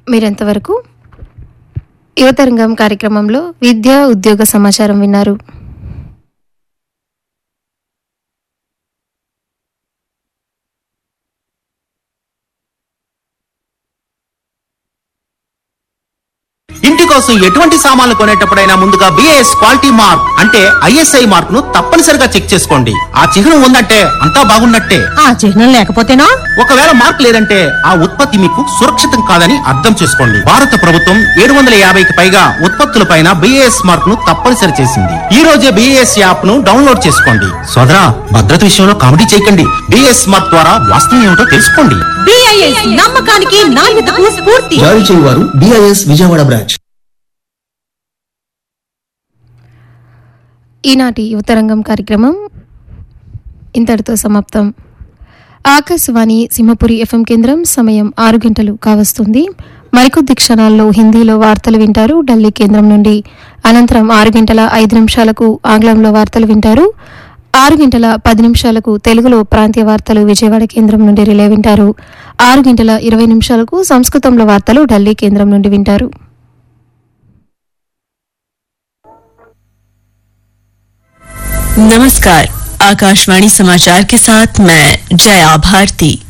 మీరెంతవరకు యువతరంగం కార్యక్రమంలో విద్యా ఉద్యోగ సమాచారం విన్నారు ఇంటి కోసం ఎటువంటి సామాన్లు కొనేటప్పుడైనా ముందుగా బిఏఎస్ క్వాలిటీ మార్క్ అంటే ఐఎస్ఐ మార్క్ ను తప్పనిసరిగా చెక్ చేసుకోండి ఆ చిహ్నం ఉందంటే అంతా బాగున్నట్టే ఆ చిహ్నం లేకపోతేనో ఒకవేళ మార్క్ లేదంటే ఆ ఉత్పత్తి మీకు సురక్షితం కాదని అర్థం చేసుకోండి భారత ప్రభుత్వం ఏడు వందల యాభైకి పైగా ఉత్పత్తులపైన బిఏఎస్ మార్క్ ను తప్పనిసరి చేసింది ఈ రోజే బిఏఎస్ యాప్ ను డౌన్లోడ్ చేసుకోండి సోదరా భద్రత విషయంలో కామెడీ చేయకండి బిఏఎస్ మార్క్ ద్వారా వాస్తవం ఏమిటో తెలుసుకోండి బిఐఎస్ నమ్మకానికి నాణ్యతకు స్ఫూర్తి జారీ చేయువారు బిఐఎస్ విజయవాడ బ్రాంచ్ ఈనాటి యువతరంగం కార్యక్రమం ఇంతటితో సమాప్తం ఆకాశవాణి సింహపురి ఎఫ్ఎం కేంద్రం సమయం ఆరు గంటలు కావస్తుంది మరికొద్ది క్షణాల్లో హిందీలో వార్తలు వింటారు ఢిల్లీ కేంద్రం నుండి అనంతరం ఆరు గంటల ఐదు నిమిషాలకు ఆంగ్లంలో వార్తలు వింటారు ఆరు గంటల పది నిమిషాలకు తెలుగులో ప్రాంతీయ వార్తలు విజయవాడ కేంద్రం నుండి రిలే వింటారు ఆరు గంటల ఇరవై నిమిషాలకు సంస్కృతంలో వార్తలు ఢిల్లీ కేంద్రం నుండి వింటారు नमस्कार आकाशवाणी समाचार के साथ मैं जया भारती